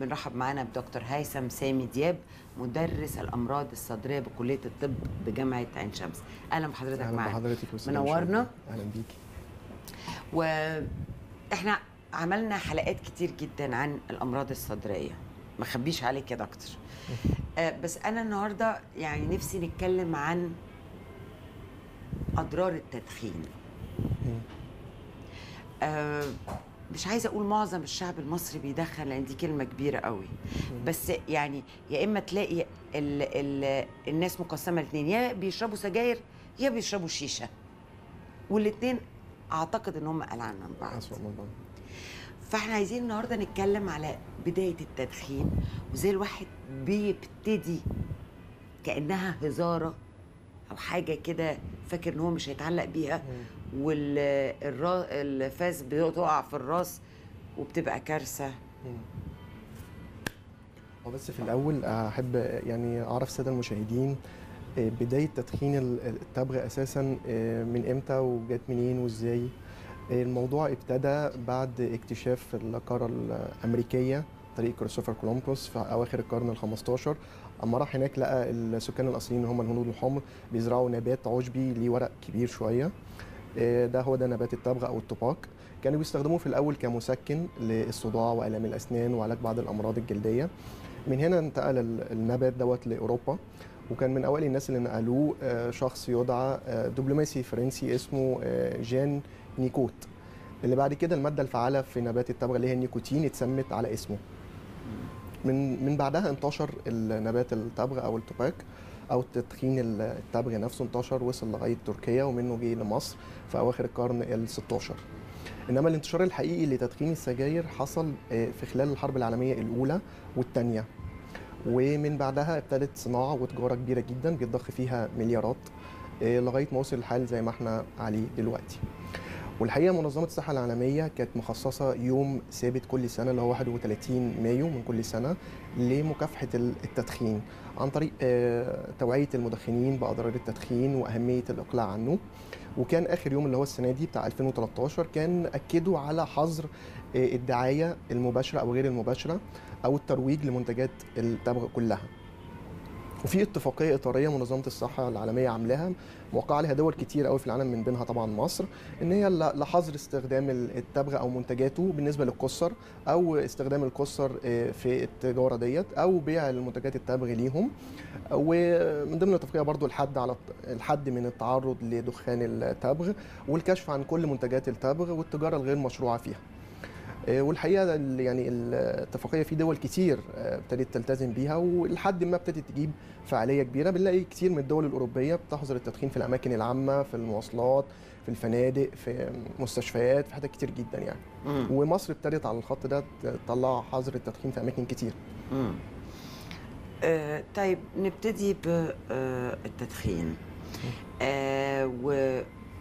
بنرحب معانا بدكتور هيثم سامي دياب مدرس الامراض الصدريه بكليه الطب بجامعه عين شمس اهلا بحضرتك اهلا معانا بحضرتك والسلام منورنا. عليكم. اهلا بيكي واحنا عملنا حلقات كتير جدا عن الامراض الصدريه ما خبيش عليك يا دكتور آه، بس انا النهارده يعني نفسي نتكلم عن اضرار التدخين آه، مش عايزه اقول معظم الشعب المصري بيدخن لان دي كلمه كبيره قوي بس يعني يا اما تلاقي ال ال الناس مقسمه الاثنين يا بيشربوا سجاير يا بيشربوا شيشه والاثنين اعتقد ان هم قلعان من بعض اسوء من بعض فاحنا عايزين النهارده نتكلم على بدايه التدخين وازاي الواحد بيبتدي كانها هزاره او حاجه كده فاكر ان هو مش هيتعلق بيها والفاس بتقع في الراس وبتبقى كارثه هو بس في الاول احب يعني اعرف الساده المشاهدين آه، بدايه تدخين ال- التبغ اساسا آه، من امتى وجت منين وازاي آه، الموضوع ابتدى بعد اكتشاف القاره الامريكيه طريق كريستوفر كولومبوس في اواخر القرن ال 15 اما راح هناك لقى السكان الاصليين اللي هم الهنود الحمر بيزرعوا نبات عشبي ليه ورق كبير شويه آه، ده هو ده نبات التبغ او التباك كانوا بيستخدموه في الاول كمسكن للصداع والام الاسنان وعلاج بعض الامراض الجلديه من هنا انتقل ال- النبات دوت لاوروبا وكان من اوائل الناس اللي نقلوه آه، شخص يدعى آه، دبلوماسي فرنسي اسمه آه، جان نيكوت اللي بعد كده الماده الفعاله في نبات التبغ اللي هي النيكوتين اتسمت على اسمه من من بعدها انتشر النبات التبغ او التباك او التدخين ال- التبغ نفسه انتشر وصل لغايه تركيا ومنه جه لمصر في اواخر القرن ال 16 انما الانتشار الحقيقي لتدخين السجاير حصل آه، في خلال الحرب العالميه الاولى والثانيه ومن بعدها ابتدت صناعه وتجاره كبيره جدا بيتضخ فيها مليارات آه، لغايه ما وصل الحال زي ما احنا عليه دلوقتي والحقيقه منظمه الصحه العالميه كانت مخصصه يوم ثابت كل سنه اللي هو 31 مايو من كل سنه لمكافحه ال- التدخين عن طريق آه، توعيه المدخنين باضرار التدخين واهميه الاقلاع عنه وكان اخر يوم اللي هو السنه دي بتاع 2013 كان اكدوا على حظر آه، الدعايه المباشره او غير المباشره او الترويج لمنتجات التبغ كلها وفي اتفاقيه اطاريه منظمه الصحه العالميه عاملاها موقع عليها دول كتير قوي في العالم من بينها طبعا مصر ان هي ل- لحظر استخدام ال- التبغ او منتجاته بالنسبه للقصر او استخدام القصر آه، في التجاره ديت او بيع المنتجات التبغ ليهم ومن ضمن الاتفاقيه برضو الحد على الت- الحد من التعرض لدخان التبغ والكشف عن كل منتجات التبغ والتجاره الغير مشروعه فيها آه، والحقيقه ال- يعني الاتفاقيه في دول كتير آه، ابتدت تلتزم بيها ولحد ما ابتدت تجيب فعاليه كبيره بنلاقي كتير من الدول الاوروبيه بتحظر التدخين في الاماكن العامه في المواصلات في الفنادق في مستشفيات في حاجات كتير جدا يعني مم. ومصر ابتدت على الخط ده تطلع حظر التدخين في اماكن كتير مم. آه طيب نبتدي بالتدخين آه و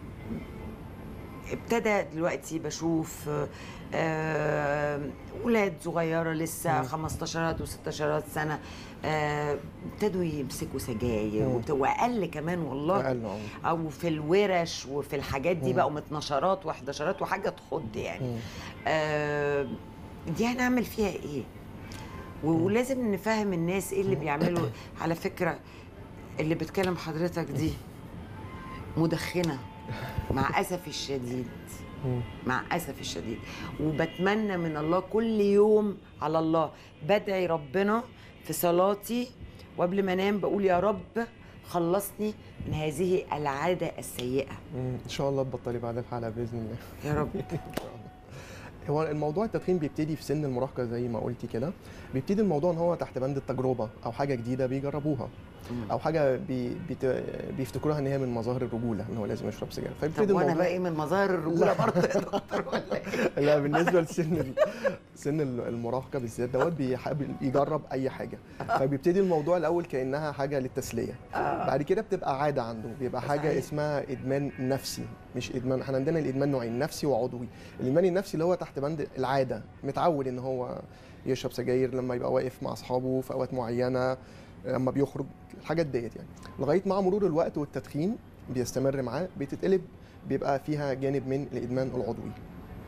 ابتدى دلوقتي بشوف آه ولاد صغيره لسه مم. 15 و16 سنه آه، ابتدوا يمسكوا سجاير مم. وبت- واقل كمان والله اقل اه او في الورش وفي الحاجات دي مم. بقوا 12 و11 وحاجه تخض يعني مم. آه، دي هنعمل فيها ايه و- ولازم نفهم الناس ايه اللي بيعملوا على فكره اللي بتكلم حضرتك دي مدخنه مع اسفي الشديد مم. مع اسفي الشديد وبتمنى من الله كل يوم على الله بدعي ربنا في صلاتي وقبل ما انام بقول يا رب خلصني من هذه العاده السيئه مم. ان شاء الله تبطلي بعد الحلقه باذن الله يا رب ان شاء الله هو الموضوع التدخين بيبتدي في سن المراهقه زي ما قلتي كده بيبتدي الموضوع ان هو تحت بند التجربه او حاجه جديده بيجربوها او حاجه بي بيت بيفتكروها ان هي من مظاهر الرجوله ان هو لازم يشرب سجاير فيبتدي طب وانا الموضوع بقى ايه من مظاهر الرجوله برضه يا دكتور ولا ايه؟ لا بالنسبه لسن ال- سن ال- المراهقه بالذات دوت بيحب يجرب اي حاجه فبيبتدي الموضوع الاول كانها حاجه للتسليه بعد كده بتبقى عاده عنده بيبقى حاجه صحيح. اسمها ادمان نفسي مش ادمان احنا عندنا الادمان نوعين نفسي وعضوي الادمان النفسي اللي هو تحت بند العاده متعود ان هو يشرب سجاير لما يبقى واقف مع اصحابه في اوقات معينه لما بيخرج الحاجات ديت يعني لغايه مع مرور الوقت والتدخين بيستمر معاه بتتقلب بيبقى فيها جانب من الادمان العضوي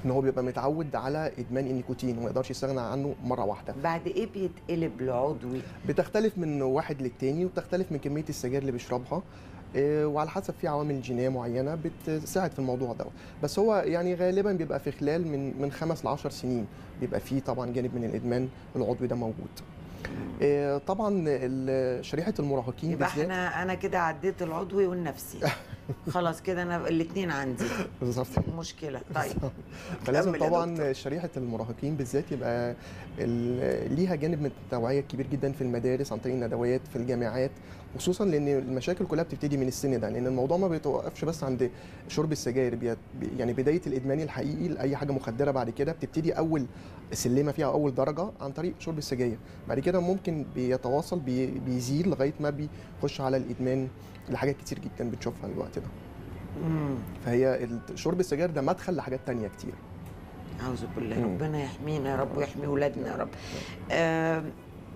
ان هو بيبقى متعود على ادمان النيكوتين وما يقدرش يستغنى عنه مره واحده بعد ايه بيتقلب لعضوي بتختلف من واحد للتاني وبتختلف من كميه السجاير اللي بيشربها إيه، وعلى حسب في عوامل جينيه معينه بتساعد في الموضوع ده بس هو يعني غالبا بيبقى في خلال من من خمس ل 10 سنين بيبقى فيه طبعا جانب من الادمان العضوي ده موجود إيه، طبعا ال- شريحه المراهقين يبقى بالذات احنا انا كده عديت العضوي والنفسي خلاص كده انا الاثنين عندي بالظبط مشكله طيب فلازم كمل يا طبعا دكتور. شريحه المراهقين بالذات يبقى ال- ليها جانب من التوعيه كبير جدا في المدارس عن طريق الندوات في الجامعات خصوصا لان المشاكل كلها بتبتدي من السن ده لان الموضوع ما بيتوقفش بس عند شرب السجاير بي- يعني بدايه الادمان الحقيقي لاي حاجه مخدره بعد كده بتبتدي اول سلمه فيها أو اول درجه عن طريق شرب السجاير بعد كده ممكن بيتواصل بي- بيزيد لغايه ما بيخش على الادمان لحاجات كتير جدا بنشوفها الوقت ده مم. فهي ال- شرب السجاير ده مدخل لحاجات تانية كتير اعوذ بالله مم. ربنا يحمينا يا رب ويحمي ولادنا يا رب آم،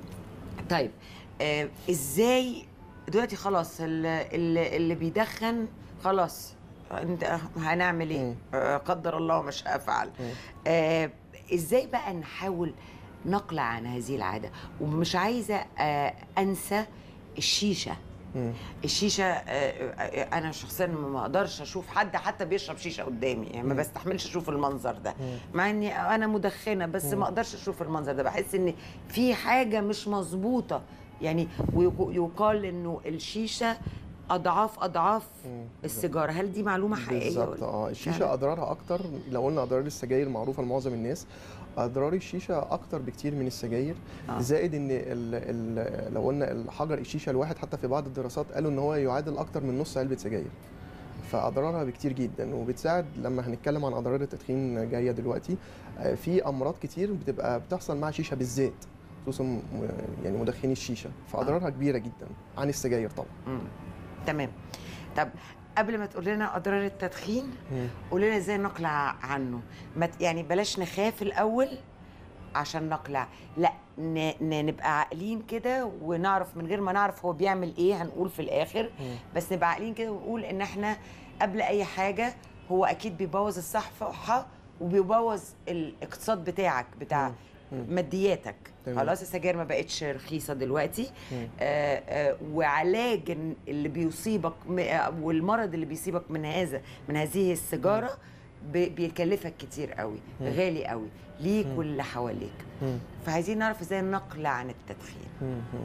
طيب آم، ازاي دلوقتي خلاص اللي, اللي اللي بيدخن خلاص انت هنعمل ايه مم. آه، قدر الله ما شاء فعل مم. آه، ازاي بقى نحاول نقلع عن هذه العاده ومش عايزه آه، انسى الشيشه مم. الشيشه آه، آه، انا شخصيا ما اقدرش اشوف حد حتى بيشرب شيشه قدامي يعني ما مم. بستحملش اشوف المنظر ده مم. مع اني انا مدخنه بس مم. ما اقدرش اشوف المنظر ده بحس ان في حاجه مش مظبوطه يعني ويقال انه الشيشه اضعاف اضعاف مم. السيجاره هل دي معلومه حقيقيه بالظبط ولا- اه الشيشه فعلا؟ اضرارها اكتر لو قلنا اضرار السجاير معروفه لمعظم الناس اضرار الشيشه اكتر بكتير من السجاير آه. زائد ان ال ال لو قلنا الحجر الشيشه الواحد حتى في بعض الدراسات قالوا ان هو يعادل اكتر من نص علبه سجاير فاضرارها بكتير جدا وبتساعد لما هنتكلم عن اضرار التدخين جايه دلوقتي آه، في امراض كتير بتبقى بتحصل مع الشيشه بالذات خصوصا م- يعني مدخني الشيشه فاضرارها كبيره جدا عن السجاير طبعا مم. تمام طب قبل ما تقول لنا اضرار التدخين قول لنا ازاي نقلع عنه ما ت- يعني بلاش نخاف الاول عشان نقلع لا ن... ن... نبقى عاقلين كده ونعرف من غير ما نعرف هو بيعمل ايه هنقول في الاخر مم. بس نبقى عاقلين كده ونقول ان احنا قبل اي حاجه هو اكيد بيبوظ الصحه وبيبوظ الاقتصاد بتاعك بتاع مم. مم. مادياتك تمام. خلاص السجاير ما بقتش رخيصه دلوقتي مم. آه، آه، وعلاج اللي بيصيبك م- آه، والمرض اللي بيصيبك من هذا من هذه السيجاره بي- بيكلفك كتير قوي مم. غالي قوي ليك مم. واللي حواليك مم. فعايزين نعرف ازاي نقلع عن التدخين مم.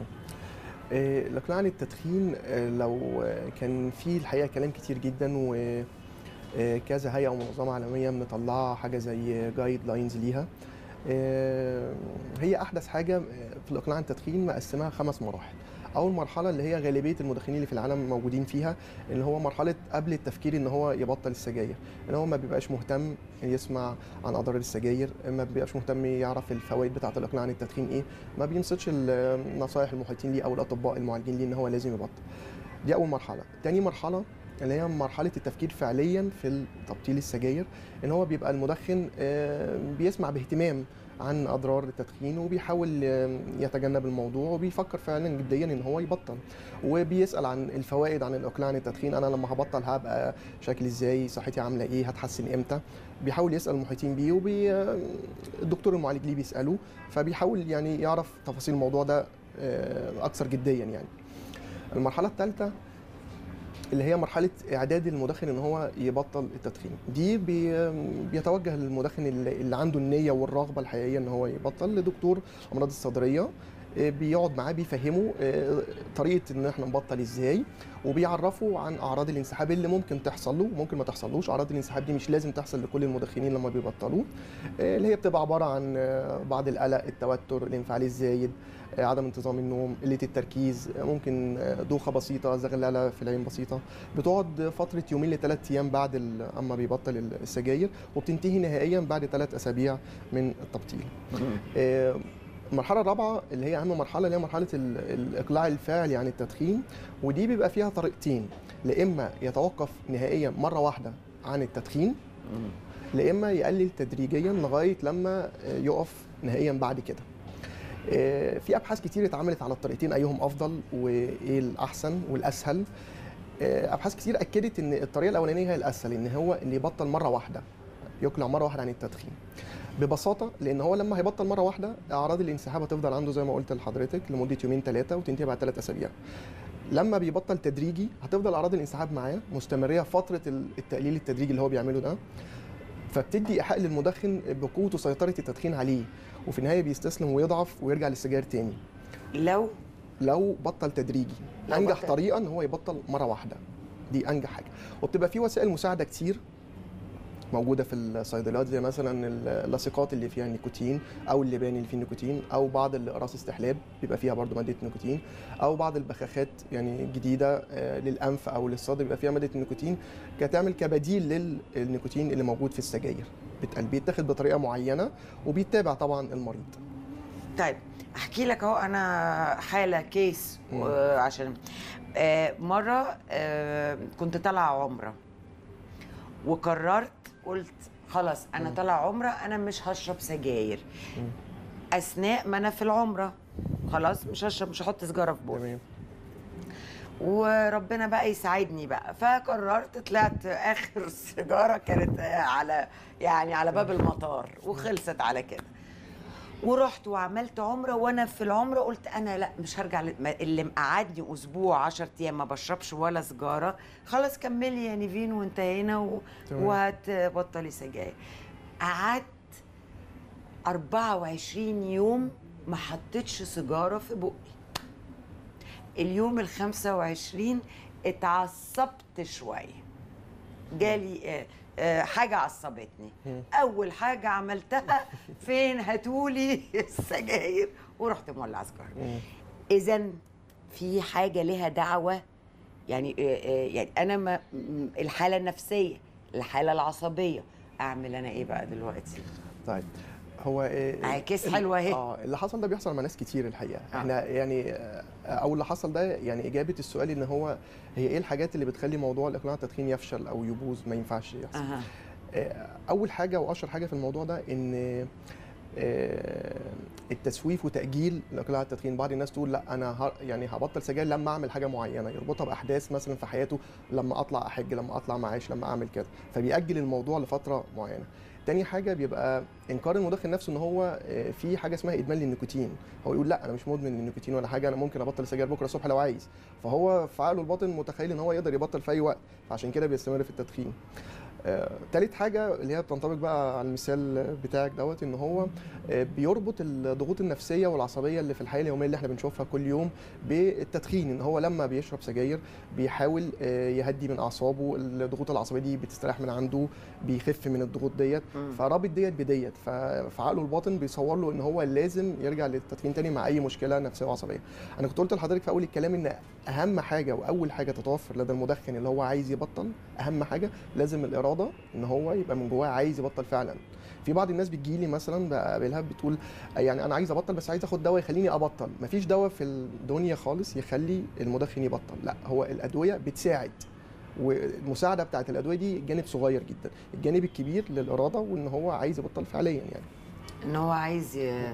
آه، الاقلاع عن التدخين آه، لو آه، كان في الحقيقه كلام كتير جدا وكذا هيئه ومنظمه عالميه مطلعه حاجه زي جايد لاينز ليها آه، هي احدث حاجه في الاقلاع عن التدخين مقسمها خمس مراحل اول مرحله اللي هي غالبيه المدخنين اللي في العالم موجودين فيها اللي هو مرحله قبل التفكير ان هو يبطل السجاير ان هو ما بيبقاش مهتم يسمع عن اضرار السجاير ما بيبقاش مهتم يعرف الفوائد بتاعه الاقلاع عن التدخين ايه ما بيمسكش النصائح المحيطين ليه او الاطباء المعالجين ليه ان هو لازم يبطل دي اول مرحله تاني مرحله اللي هي مرحله التفكير فعليا في تبطيل السجاير ان هو بيبقى المدخن آه، بيسمع باهتمام عن اضرار التدخين وبيحاول آه، يتجنب الموضوع وبيفكر فعلا جديا ان هو يبطل وبيسال عن الفوائد عن الاقلاع عن التدخين انا لما هبطل هبقى شكلي ازاي صحتي عامله ايه هتحسن امتى بيحاول يسال المحيطين بيه وبي آه، الدكتور المعالج ليه بيساله فبيحاول يعني يعرف تفاصيل الموضوع ده آه، اكثر جديا يعني المرحله الثالثه اللي هي مرحله اعداد المدخن ان هو يبطل التدخين دي بي بيتوجه للمدخن اللي اللي عنده النيه والرغبه الحقيقيه ان هو يبطل لدكتور امراض الصدريه آه، بيقعد معاه بيفهمه آه، طريقه ان احنا نبطل ازاي وبيعرفه عن اعراض الانسحاب اللي ممكن تحصل له ممكن ما تحصلوش اعراض الانسحاب دي مش لازم تحصل لكل المدخنين لما بيبطلوا آه، اللي هي بتبقى عباره عن آه، بعض القلق التوتر الانفعال الزايد آه، عدم انتظام النوم قله التركيز آه، ممكن آه، دوخه بسيطه زغلله في العين بسيطه بتقعد فتره يومين لثلاث ايام بعد ال- اما بيبطل السجاير وبتنتهي نهائيا بعد ثلاث اسابيع من التبطيل آه، المرحله الرابعه اللي هي اهم مرحله اللي هي مرحله ال- الاقلاع الفعلي عن التدخين ودي بيبقى فيها طريقتين لا اما يتوقف نهائيا مره واحده عن التدخين لا اما يقلل تدريجيا لغايه لما آه، يقف نهائيا بعد كده آه، في ابحاث كتير اتعملت على الطريقتين ايهم افضل وايه الاحسن والاسهل آه، ابحاث كتير اكدت ان الطريقه الاولانيه هي الاسهل ان هو اللي يبطل مره واحده يقلع مره واحده عن التدخين ببساطه لان هو لما هيبطل مره واحده اعراض الانسحاب هتفضل عنده زي ما قلت لحضرتك لمده يومين ثلاثه وتنتهي بعد ثلاث اسابيع لما بيبطل تدريجي هتفضل اعراض الانسحاب معاه مستمريه فتره التقليل التدريجي اللي هو بيعمله ده فبتدي ايحاء للمدخن بقوه وسيطره التدخين عليه وفي النهايه بيستسلم ويضعف ويرجع للسجاير تاني لو لو بطل تدريجي لو انجح بطل. طريقه ان هو يبطل مره واحده دي انجح حاجه وبتبقى في وسائل مساعده كتير موجوده في الصيدليات زي مثلا اللاصقات اللي فيها نيكوتين او اللبان اللي فيه نيكوتين او بعض الاقراص استحلاب بيبقى فيها برضو ماده نيكوتين او بعض البخاخات يعني جديده آه، للانف او للصدر بيبقى فيها ماده نيكوتين كتعمل كبديل للنيكوتين اللي موجود في السجاير بت- بيتاخد بطريقه معينه وبيتابع طبعا المريض طيب احكي لك اهو انا حاله كيس مم. آه، عشان آه، مره آه، كنت طالعه عمره وقررت قلت خلاص انا مم. طالعه عمره انا مش هشرب سجاير مم. اثناء ما انا في العمره خلاص مش هشرب مش هحط سيجاره في بوقي تمام وربنا بقى يساعدني بقى فقررت طلعت اخر سيجاره كانت آه، على يعني على باب المطار وخلصت على كده ورحت وعملت عمره وانا في العمره قلت انا لا مش هرجع ل- ما- اللي مقعدني اسبوع 10 ايام ما بشربش ولا سيجاره خلاص كملي يا نيفين وانتهينا و... تمام. وهتبطلي سجاير قعدت 24 يوم ما حطيتش سيجاره في بقي اليوم ال 25 اتعصبت شويه جالي آه، آه، حاجه عصبتني مم. اول حاجه عملتها فين هاتولي السجاير ورحت مولع سجاره مم. اذا في حاجه لها دعوه يعني آه، آه، يعني انا ما م- الحاله النفسيه الحاله العصبيه اعمل انا ايه بقى دلوقتي طيب هو آه، عكس ال- حلوة أهي. اه اللي حصل ده بيحصل مع ناس كتير الحقيقه آه. احنا يعني آه، او اللي حصل ده يعني اجابه السؤال ان هو هي ايه الحاجات اللي بتخلي موضوع الاقلاع عن التدخين يفشل او يبوظ ما ينفعش يحصل اها آه، اول حاجه واشهر حاجه في الموضوع ده ان آه، التسويف وتاجيل الاقلاع عن التدخين بعض الناس تقول لا انا ه- يعني هبطل سجاير لما اعمل حاجه معينه يربطها باحداث مثلا في حياته لما اطلع احج لما اطلع معاش لما اعمل كده فبيأجل الموضوع لفتره معينه تاني حاجه بيبقى انكار المدخن نفسه ان هو آه، في حاجه اسمها ادمان للنيكوتين هو يقول لا انا مش مدمن للنيكوتين ولا حاجه انا ممكن ابطل سجاير بكره الصبح لو عايز فهو في عقله الباطن متخيل ان هو يقدر يبطل في اي وقت فعشان كده بيستمر في التدخين آه، تالت حاجة اللي هي بتنطبق بقى على المثال بتاعك دوت ان هو آه، بيربط الضغوط النفسية والعصبية اللي في الحياة اليومية اللي احنا بنشوفها كل يوم بالتدخين ان هو لما بيشرب سجاير بيحاول آه، يهدي من اعصابه الضغوط العصبية دي بتستريح من عنده بيخف من الضغوط ديت مم. فرابط ديت بديت ف- فعقله الباطن بيصور له ان هو لازم يرجع للتدخين تاني مع اي مشكله نفسيه وعصبيه انا كنت قلت لحضرتك في اول الكلام ان اهم حاجه واول حاجه تتوفر لدى المدخن اللي هو عايز يبطل اهم حاجه لازم الاراده ان هو يبقى من جواه عايز يبطل فعلا في بعض الناس بتجيلي مثلا بقابلها بتقول يعني انا عايز ابطل بس عايز اخد دواء يخليني ابطل مفيش دواء في الدنيا خالص يخلي المدخن يبطل لا هو الادويه بتساعد والمساعده بتاعت الادويه دي جانب صغير جدا الجانب الكبير للاراده وان هو عايز يبطل فعليا يعني ان هو عايز ي-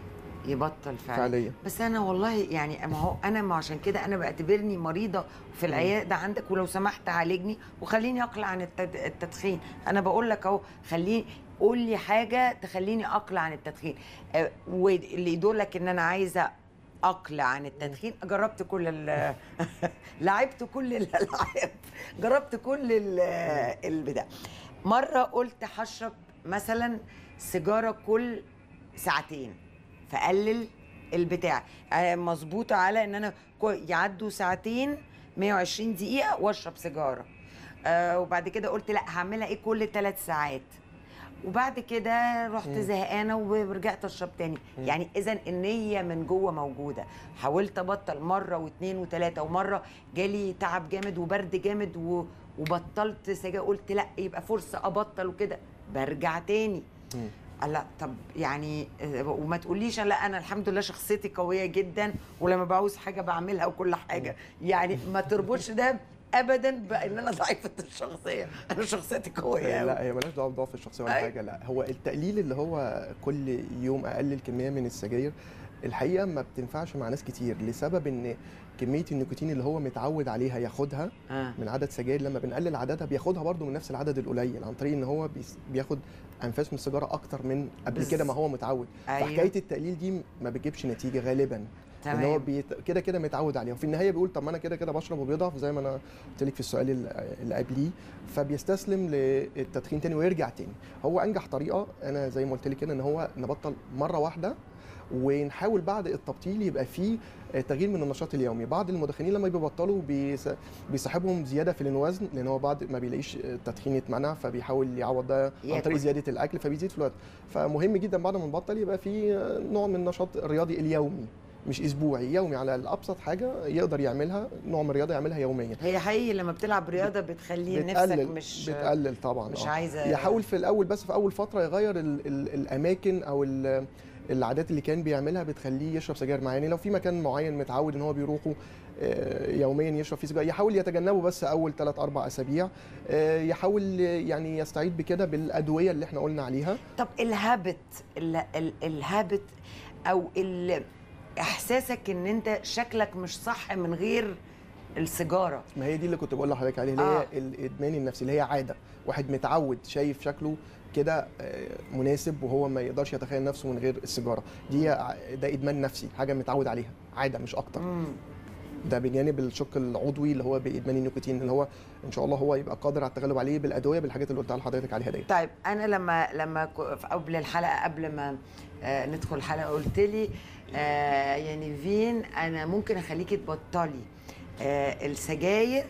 يبطل فعلا فعليا بس انا والله يعني ما هو انا ما عشان كده انا بعتبرني مريضه في العياده عندك ولو سمحت عالجني وخليني اقلع عن التد- التدخين انا بقول لك اهو خليني قول لي حاجه تخليني اقلع عن التدخين آه، واللي يدلك ان انا عايزه اقلع عن التدخين جربت كل ال- لعبت كل الالعاب جربت كل ال- البتاع مره قلت هشرب مثلا سيجاره كل ساعتين فقلل البتاع آه، مظبوطه على ان انا كو- يعدوا ساعتين 120 دقيقه واشرب سيجاره آه وبعد كده قلت لا هعملها ايه كل ثلاث ساعات وبعد كده رحت مم. زهقانه ورجعت اشرب تاني مم. يعني اذا النيه من جوه موجوده حاولت ابطل مره واثنين وثلاثه ومره جالي تعب جامد وبرد جامد و... وبطلت سجاير قلت لا يبقى فرصه ابطل وكده برجع تاني مم. لا طب يعني آه، وما تقوليش لا انا الحمد لله شخصيتي قويه جدا ولما بعوز حاجه بعملها وكل حاجه يعني ما تربطش ده ابدا بان انا ضعيفه الشخصيه انا شخصيتي قويه لا أوي. هي مالهاش دعوه بضعف الشخصيه ولا أي. حاجه لا هو التقليل اللي هو كل يوم اقلل كميه من السجاير الحقيقه ما بتنفعش مع ناس كتير لسبب ان كميه النيكوتين اللي هو متعود عليها ياخدها اه من عدد سجاير لما بنقلل عددها بياخدها برضو من نفس العدد القليل عن طريق ان هو بيس- بياخد انفاس من السيجاره اكتر من قبل بس- كده ما هو متعود ايوه فحكايه التقليل دي ما بتجيبش نتيجه غالبا ان هو تمام بيت... كده كده متعود عليها وفي النهايه بيقول طب ما انا كده كده بشرب وبيضعف زي ما انا قلت لك في السؤال ال- اللي قبليه فبيستسلم للتدخين تاني ويرجع تاني هو انجح طريقه انا زي ما قلت لك كده ان هو نبطل مره واحده ونحاول بعد التبطيل يبقى فيه تغيير من النشاط اليومي بعض المدخنين لما بيبطلوا بيس- بيصاحبهم زياده في الوزن لان هو بعد ما بيلاقيش التدخين يتمنع فبيحاول يعوض ده عن ياكل. طريق زياده الاكل فبيزيد في الوزن فمهم جدا بعد ما نبطل يبقى في نوع من النشاط الرياضي اليومي مش اسبوعي يومي على الابسط حاجه يقدر يعملها نوع من الرياضه يعملها يوميا هي حقيقي لما بتلعب رياضه بتخلي نفسك بتقلل مش بتقلل طبعا مش آه. عايزه يحاول في الاول بس في اول فتره يغير ال ال الاماكن او ال العادات اللي كان بيعملها بتخليه يشرب سجاير معاه يعني لو في مكان معين متعود ان هو بيروحه آه، يوميا يشرب فيه سجاير يحاول يتجنبه بس اول 3 4 اسابيع آه، يحاول يعني يستعيد بكده بالادويه اللي احنا قلنا عليها طب الهابت ال- ال- الهابت او ال- احساسك ان انت شكلك مش صح من غير السيجاره ما هي دي اللي كنت بقول لحضرتك عليها اللي آه. هي الادمان النفسي اللي هي عاده واحد متعود شايف شكله كده آه، مناسب وهو ما يقدرش يتخيل نفسه من غير السيجاره دي ع- ده ادمان نفسي حاجه متعود عليها عاده مش اكتر مم. ده بجانب الشق العضوي اللي هو بادمان النيكوتين اللي هو ان شاء الله هو يبقى قادر على التغلب عليه بالادويه بالحاجات اللي قلتها لحضرتك عليها ديت طيب انا لما لما ك- في قبل الحلقه قبل ما آه، ندخل الحلقه قلت لي آه، يعني فين انا ممكن اخليكي تبطلي آه، السجاير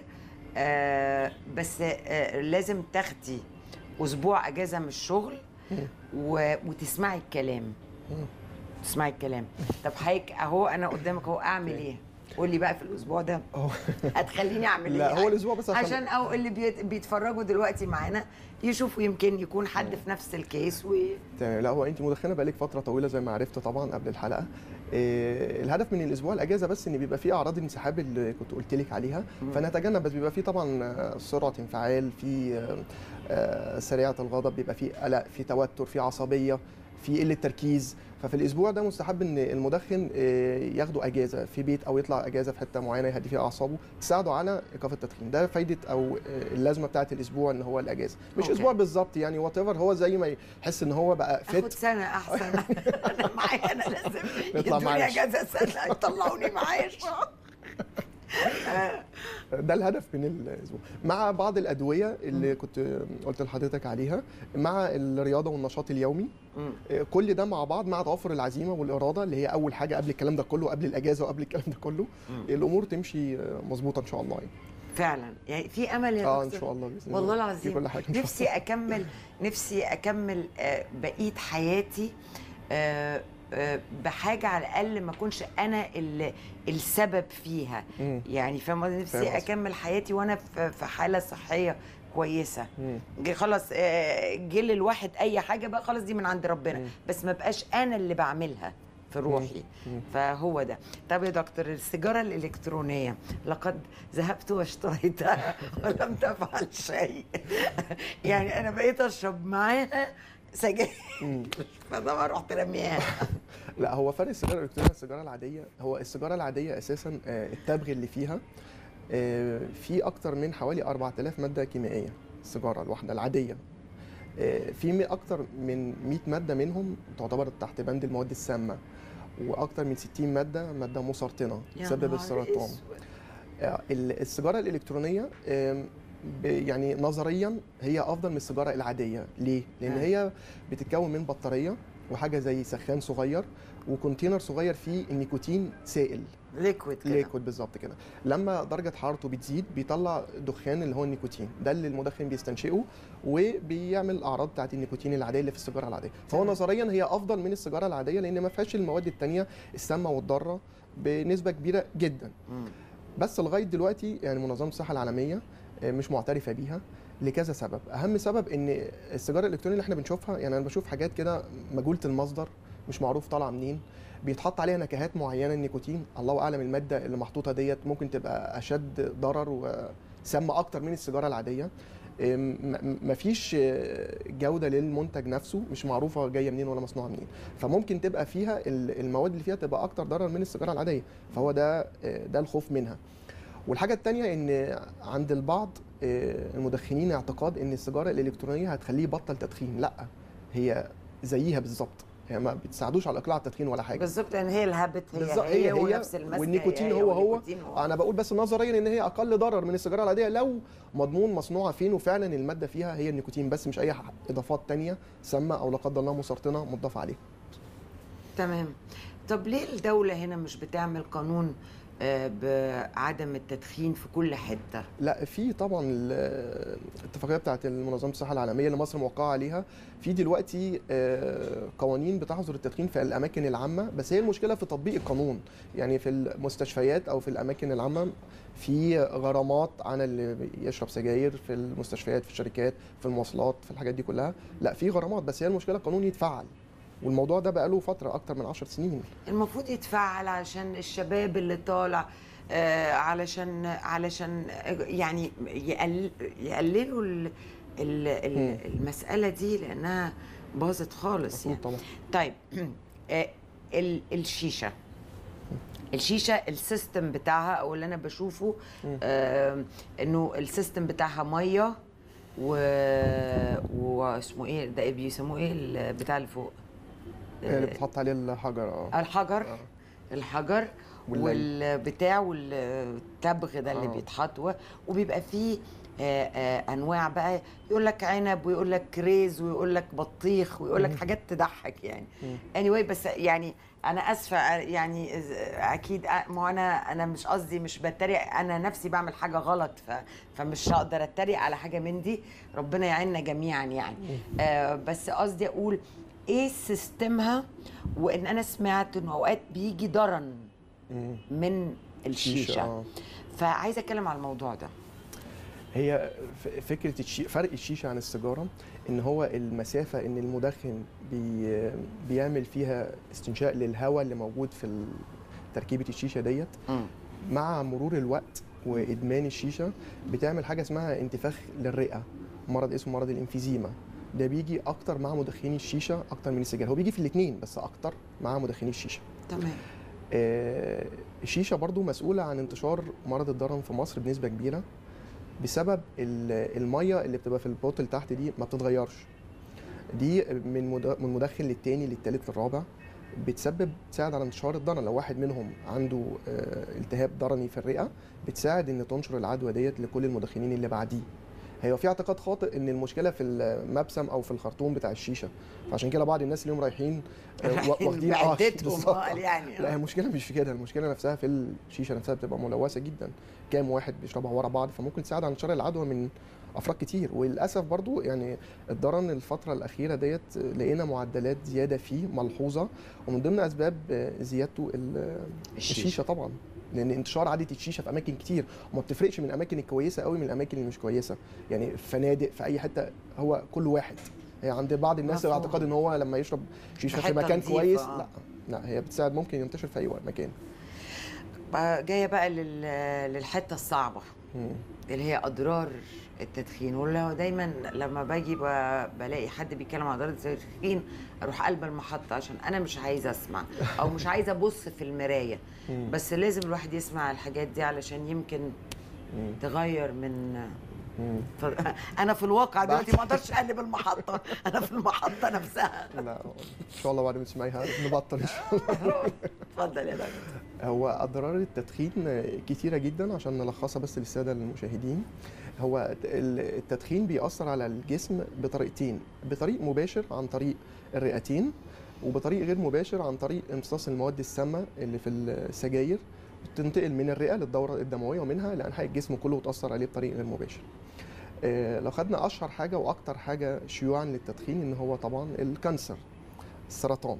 آه، بس آه، لازم تاخدي اسبوع اجازه من الشغل مم. و- وتسمعي الكلام مم. تسمعي الكلام طب حضرتك اهو انا قدامك اهو اعمل ايه قولي بقى في الاسبوع ده أهو. هتخليني اعمل ايه لا هو الاسبوع بس عشان, عشان او اللي بيت- بيتفرجوا دلوقتي معانا يشوفوا يمكن يكون حد في نفس الكيس و تمام لا هو انت مدخنه بقالك فتره طويله زي ما عرفت طبعا قبل الحلقه إيه الهدف من الاسبوع الاجازه بس ان بيبقى فيه اعراض الانسحاب اللي كنت قلت لك عليها مم. فنتجنب بس بيبقى فيه طبعا آه، سرعه انفعال في آه، آه، سريعه الغضب بيبقى فيه قلق في توتر في عصبيه في قله تركيز ففي الاسبوع ده مستحب ان المدخن آه، ياخدوا اجازه في بيت او يطلع اجازه في حته معينه يهدي فيها اعصابه تساعده على ايقاف التدخين ده فايده او آه، اللازمه بتاعه الاسبوع ان هو الاجازه مش أوكي. اسبوع بالظبط يعني وات هو زي ما يحس ان هو بقى اخد فت سنه احسن انا معايا انا لازم نطلع يدوني معاش. اجازه سنه يطلعوني معاش آه، ده الهدف من الاسبوع مع بعض الادويه اللي كنت قلت لحضرتك عليها مع الرياضه والنشاط اليومي مم. كل ده مع بعض مع توفر العزيمه والاراده اللي هي اول حاجه قبل الكلام ده كله قبل الاجازه وقبل الكلام ده كله مم. الامور تمشي مظبوطه ان شاء الله يعني فعلا يعني في امل يا اه ان دكتور شاء الله باذن والله الله العظيم في كل حاجه إن شاء نفسي اكمل نفسي اكمل آه، بقيه حياتي آه، آه، بحاجه على الاقل ما اكونش انا ال- السبب فيها مم. يعني فاهم قصدي؟ فاهم نفسي قصدك. اكمل حياتي وانا في في حاله صحيه كويسه مم. جه خلاص آه، جه للواحد اي حاجه بقى خلاص دي من عند ربنا مم. بس ما بقاش انا اللي بعملها في روحي مم. فهو ده طب يا دكتور السيجاره الالكترونيه لقد ذهبت واشتريتها ولم تفعل شيء يعني انا بقيت اشرب معاها سجاير مم. فطبعا رحت رميها لا هو فرق السيجاره الالكترونيه والسيجاره العاديه هو السيجاره العاديه اساسا آه، التبغ اللي فيها آه، في اكتر من حوالي 4000 ماده كيميائيه السيجاره الواحده العاديه آه، في م- اكتر من 100 ماده منهم تعتبر تحت بند المواد السامه واكتر من 60 ماده ماده مسرطنه يا تسبب نهار السرطان أسود. آه، ال- السيجاره الالكترونيه آم، ب- يعني نظريا هي افضل من السيجاره العاديه ليه لان آه. هي بتتكون من بطاريه وحاجه زي سخان صغير وكونتينر صغير فيه النيكوتين سائل ليكويد كده ليكويد بالظبط كده لما درجه حرارته بتزيد بيطلع دخان اللي هو النيكوتين ده اللي المدخن بيستنشقه وبيعمل الاعراض بتاعت النيكوتين العاديه اللي في السيجاره العاديه فهو تمام. نظريا هي افضل من السيجاره العاديه لان ما فيهاش المواد التانية السامه والضاره بنسبه كبيره جدا مم. بس لغايه دلوقتي يعني منظمه الصحه العالميه آه، مش معترفه بيها لكذا سبب اهم سبب ان السيجاره الالكترونيه اللي احنا بنشوفها يعني انا بشوف حاجات كده مجهوله المصدر مش معروف طالعه منين بيتحط عليها نكهات معينه النيكوتين الله اعلم الماده اللي محطوطه ديت ممكن تبقى اشد ضرر وسامه اكتر من السيجاره العاديه آه، م- م- مفيش آه، جوده للمنتج نفسه مش معروفه جايه منين ولا مصنوعه منين فممكن تبقى فيها ال- المواد اللي فيها تبقى اكتر ضرر من السيجاره العاديه فهو ده آه، ده الخوف منها والحاجه الثانيه ان عند البعض آه، المدخنين اعتقاد ان السيجاره الالكترونيه هتخليه يبطل تدخين لا هي زيها بالظبط هي ما بتساعدوش على اقلاع التدخين ولا حاجه بالظبط لان هي الهابت هي بالظبط، هي, هي- هي هي ونفس المسكه والنيكوتين هي هي هو هو. والنيكوتين هو انا بقول بس نظريا ان هي اقل ضرر من السيجاره العاديه لو مضمون مصنوعه فين وفعلا الماده فيها هي النيكوتين بس مش اي ح- اضافات تانية سامه او لا قدر الله مسرطنه مضاف عليها تمام طب ليه الدوله هنا مش بتعمل قانون آه، بعدم التدخين في كل حته لا في طبعا ال- الاتفاقيه بتاعت منظمه الصحه العالميه اللي مصر موقعه عليها في دلوقتي آه، قوانين بتحظر التدخين في الاماكن العامه بس هي المشكله في تطبيق القانون يعني في المستشفيات او في الاماكن العامه في غرامات عن اللي يشرب سجاير في المستشفيات في الشركات في المواصلات في الحاجات دي كلها لا في غرامات بس هي المشكله القانون يتفعل والموضوع ده بقاله فتره اكتر من 10 سنين المفروض يتفعل عشان الشباب اللي طالع آه، علشان علشان آه، يعني يقل يقللوا ال- ال- ال- مم. المساله دي لانها باظت خالص يعني طبعا طيب آه، ال- الشيشه الشيشه السيستم بتاعها او اللي انا بشوفه مم. آه انه السيستم بتاعها ميه و واسمه ايه ده بيسموه ايه ال- بتاع اللي فوق اللي بتحط عليه الحجر اه الحجر آه. الحجر والليل. والبتاع والتبغ ده اللي آه. بيتحط و- وبيبقى فيه آه، آه، انواع بقى يقول لك عنب ويقول لك كريز ويقول لك بطيخ ويقول لك مم. حاجات تضحك يعني مم. anyway بس يعني انا اسفه آه، يعني إز- اكيد آه، ما انا انا مش قصدي مش بتريق انا نفسي بعمل حاجه غلط ف فمش هقدر اتريق على حاجه من دي ربنا يعيننا جميعا يعني آه بس قصدي اقول ايه سيستمها وان انا سمعت انه اوقات بيجي ضرن مم. من الشيشه آه. فعايزه اتكلم على الموضوع ده هي ف- فكره الشي... فرق الشيشه عن السيجاره ان هو المسافه ان المدخن بي... بيعمل فيها استنشاق للهواء اللي موجود في ال- تركيبه الشيشه ديت مم. مع مرور الوقت وادمان الشيشه بتعمل حاجه اسمها انتفاخ للرئه مرض اسمه مرض الانفيزيما ده بيجي اكتر مع مدخني الشيشه اكتر من السجاير هو بيجي في الاثنين بس اكتر مع مدخني الشيشه تمام آه، الشيشه برضو مسؤوله عن انتشار مرض الضرن في مصر بنسبه كبيره بسبب ال- الميه اللي بتبقى في البوتل تحت دي ما بتتغيرش دي من مد- من مدخن للتاني للتالت للرابع بتسبب تساعد على انتشار الضرن لو واحد منهم عنده آه، التهاب ضرني في الرئه بتساعد ان تنشر العدوى ديت لكل المدخنين اللي بعديه هي في اعتقاد خاطئ ان المشكله في المبسم او في الخرطوم بتاع الشيشه فعشان كده بعض الناس اللي هم رايحين آه، وا- واخدين آه، معدتهم بالظبط. اه يعني لا هي المشكله مش في كده المشكله نفسها في الشيشه نفسها بتبقى ملوثه جدا كام واحد بيشربها ورا بعض فممكن تساعد على انتشار العدوى من افراد كتير وللاسف برضو يعني الضرن الفتره الاخيره ديت لقينا معدلات زياده فيه ملحوظه ومن ضمن اسباب زيادته ال- الشيشة. الشيشه طبعا لان انتشار عاده الشيشه في اماكن كتير وما بتفرقش من الاماكن الكويسه قوي من الاماكن اللي مش كويسه يعني في فنادق في اي حته هو كل واحد هي عند بعض الناس مفهوم. الاعتقاد ان هو لما يشرب شيشه في في حتة مكان نظيفة، كويس آه. لا لا هي بتساعد ممكن ينتشر في اي وقت مكان بقى جايه بقى لل- للحته الصعبه مم. اللي هي اضرار التدخين ولا دايما لما باجي ب- بلاقي حد بيتكلم عن اضرار التدخين اروح قلب المحطه عشان انا مش عايزه اسمع او مش عايزه ابص في المرايه مم. بس لازم الواحد يسمع الحاجات دي علشان يمكن مم. تغير من مم. ف... انا في الواقع دلوقتي ما اقدرش اقلب المحطه انا في المحطه نفسها لا ان شاء الله بعد ما تسمعيها نبطل ان شاء الله اتفضل يا دكتور هو اضرار التدخين كتيره جدا عشان نلخصها بس للساده المشاهدين هو ال- التدخين بيأثر على الجسم بطريقتين بطريق مباشر عن طريق الرئتين وبطريق غير مباشر عن طريق امتصاص المواد السامه اللي في السجاير تنتقل من الرئه للدوره الدمويه ومنها لانحاء الجسم كله وتاثر عليه بطريق غير مباشر آه، لو خدنا اشهر حاجه واكتر حاجه شيوعا للتدخين ان هو طبعا الكانسر السرطان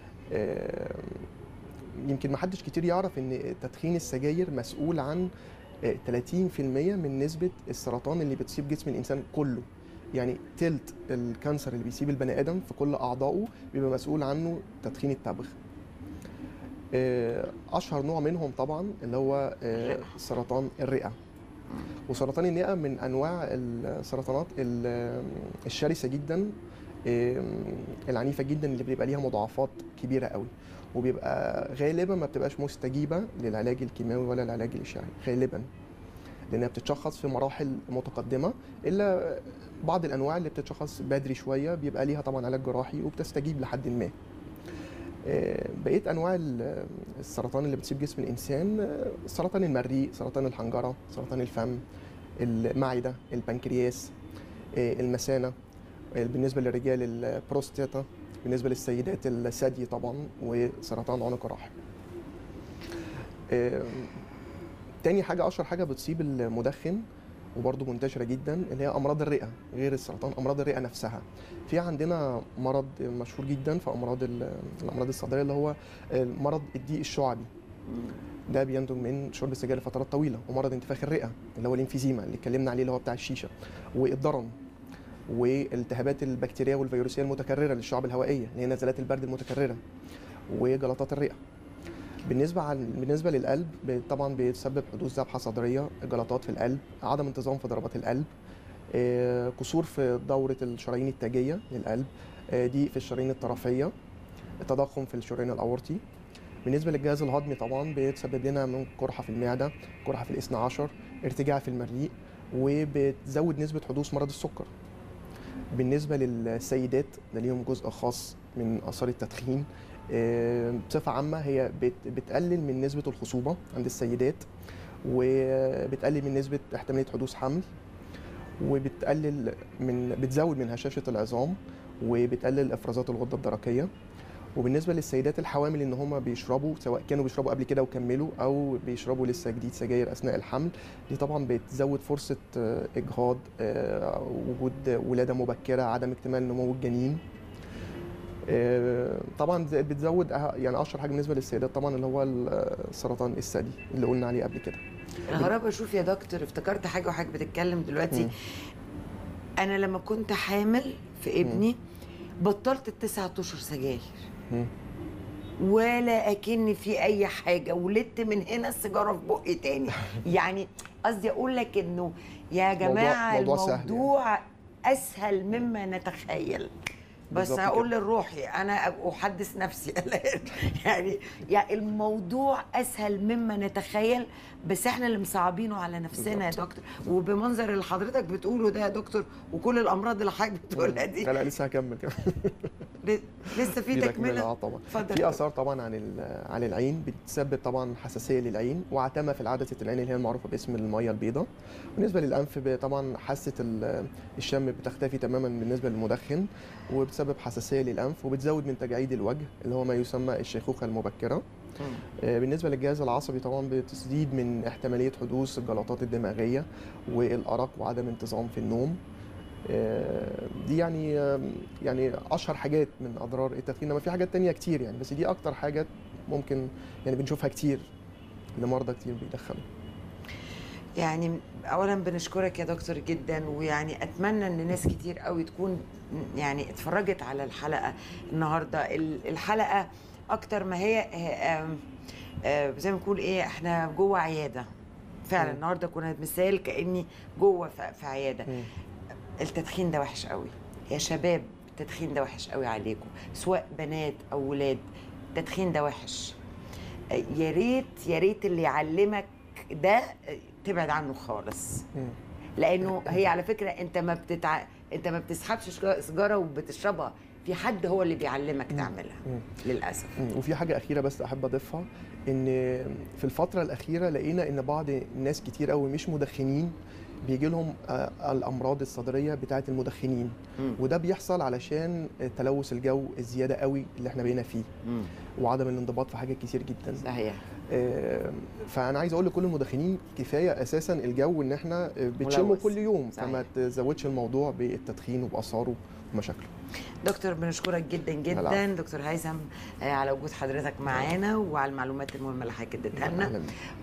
آه، يمكن ما حدش كتير يعرف ان تدخين السجاير مسؤول عن آه، 30% من نسبه السرطان اللي بتصيب جسم الانسان كله يعني تلت الكانسر اللي بيصيب البني ادم في كل اعضائه بيبقى مسؤول عنه تدخين التبغ آه، اشهر نوع منهم طبعا اللي هو آه، الرئة. سرطان الرئه وسرطان الرئه من انواع السرطانات ال- الشرسه جدا آم، العنيفه جدا اللي بيبقى ليها مضاعفات كبيره قوي وبيبقى غالبا ما بتبقاش مستجيبه للعلاج الكيماوي ولا العلاج الاشعاعي غالبا لانها بتتشخص في مراحل متقدمه الا بعض الانواع اللي بتتشخص بدري شويه بيبقى ليها طبعا علاج جراحي وبتستجيب لحد ما آه، بقيه انواع ال- السرطان اللي بتصيب جسم الانسان آه، سرطان المريء سرطان الحنجره سرطان الفم المعده البنكرياس آه، المثانه آه، بالنسبه للرجال البروستاتا بالنسبه للسيدات الثدي طبعا وسرطان عنق الرحم آه، تاني حاجه اشهر حاجه بتصيب المدخن وبرضه منتشره جدا اللي هي امراض الرئه غير السرطان امراض الرئه نفسها في عندنا مرض مشهور جدا في امراض ال- الامراض الصدريه اللي هو مرض الضيق الشعبي ده بينتج من شرب السجاير لفترات طويله ومرض انتفاخ الرئه اللي هو الانفيزيما اللي اتكلمنا عليه اللي هو بتاع الشيشه والضرن والالتهابات البكتيريه والفيروسيه المتكرره للشعب الهوائيه اللي هي نزلات البرد المتكرره وجلطات الرئه بالنسبه عن بالنسبه للقلب ب- طبعا بيسبب حدوث ذبحه صدريه جلطات في القلب عدم انتظام في ضربات القلب آه، قصور في دوره الشرايين التاجيه للقلب آه، ضيق في الشرايين الطرفيه تضخم في الشريان الاورطي بالنسبه للجهاز الهضمي طبعا بتسبب لنا من قرحه في المعده قرحه في الاثنى عشر ارتجاع في المريء وبتزود نسبه حدوث مرض السكر بالنسبه للسيدات ده ليهم جزء خاص من اثار التدخين آه، بصفه عامه هي بت- بتقلل من نسبه الخصوبه عند السيدات وبتقلل من نسبه احتماليه حدوث حمل وبتقلل من بتزود من هشاشه العظام وبتقلل افرازات الغده الدرقيه وبالنسبه للسيدات الحوامل ان هم بيشربوا سواء كانوا بيشربوا قبل كده وكملوا او بيشربوا لسه جديد سجاير اثناء الحمل دي طبعا بتزود فرصه آه، اجهاض آه، وجود ولاده مبكره عدم اكتمال نمو الجنين آه، طبعا ز- بتزود أه- يعني اشهر حاجه بالنسبه للسيدات طبعا اللي هو السرطان الثدي اللي قلنا عليه قبل كده الغرابة شوف يا دكتور افتكرت حاجة وحاجة بتتكلم دلوقتي مم. أنا لما كنت حامل في ابني بطلت التسعة أشهر سجاير مم. ولا أكن في أي حاجة ولدت من هنا السيجارة في بقي تاني يعني قصدي أقول لك إنه يا موضوع- جماعة موضوع سهل يعني. الموضوع أسهل مما نتخيل بس بالظبط هقول كده. لروحي انا احدث نفسي الان يعني يعني الموضوع اسهل مما نتخيل بس احنا اللي مصعبينه على نفسنا يا دكتور وبمنظر اللي حضرتك بتقوله ده يا دكتور وكل الامراض اللي حضرتك بتقولها دي لا لا لسه هكمل كمان ل- لسه في تكمله اه طبعا اتفضل في اثار طبعا عن ال- عن العين بتسبب طبعا حساسيه للعين وعتمه في عدسه العين اللي هي المعروفه باسم الميه البيضاء بالنسبه للانف ب- طبعا حاسه ال- الشم بتختفي تماما بالنسبه للمدخن وبتسبب حساسيه للانف وبتزود من تجاعيد الوجه اللي هو ما يسمى الشيخوخه المبكره مم. آه، بالنسبه للجهاز العصبي طبعا بتزيد من احتماليه حدوث الجلطات الدماغيه والارق وعدم انتظام في النوم آه، دي يعني آه، يعني اشهر حاجات من اضرار التدخين انما في حاجات تانية كتير يعني بس دي اكتر حاجات ممكن يعني بنشوفها كتير لمرضى كتير بيدخنوا يعني اولا بنشكرك يا دكتور جدا ويعني اتمنى ان ناس كتير قوي تكون يعني اتفرجت على الحلقه النهارده ال- الحلقه اكتر ما هي هي- آم، آه، زي ما نقول ايه احنا جوه عياده فعلا مم. النهارده كنا مثال كاني جوه في في عياده مم. التدخين ده وحش قوي يا شباب التدخين ده وحش قوي عليكم سواء بنات او ولاد التدخين ده وحش يا ريت يا ريت اللي يعلمك ده تبعد عنه خالص مم. لانه هي على فكره انت ما بتتع... انت ما بتسحبش شجا- سيجاره وبتشربها في حد هو اللي بيعلمك تعملها مم. للاسف مم. وفي حاجه اخيره بس احب اضيفها ان في الفتره الاخيره لقينا ان بعض الناس كتير قوي مش مدخنين بيجي لهم آه، الامراض الصدريه بتاعه المدخنين مم. وده بيحصل علشان تلوث الجو الزياده قوي اللي احنا بقينا فيه مم. وعدم الانضباط في حاجات كتير جدا صحيح آه، فانا عايز اقول لكل المدخنين كفايه اساسا الجو ان احنا آه، بتشمه ملوث. كل يوم صحيح. فما تزودش الموضوع بالتدخين وباثاره ومشاكله دكتور بنشكرك جدا جدا العفو. دكتور هيثم آه، على وجود حضرتك معانا وعلى المعلومات المهمه اللي حضرتك اديتها لنا أهلاً بيك.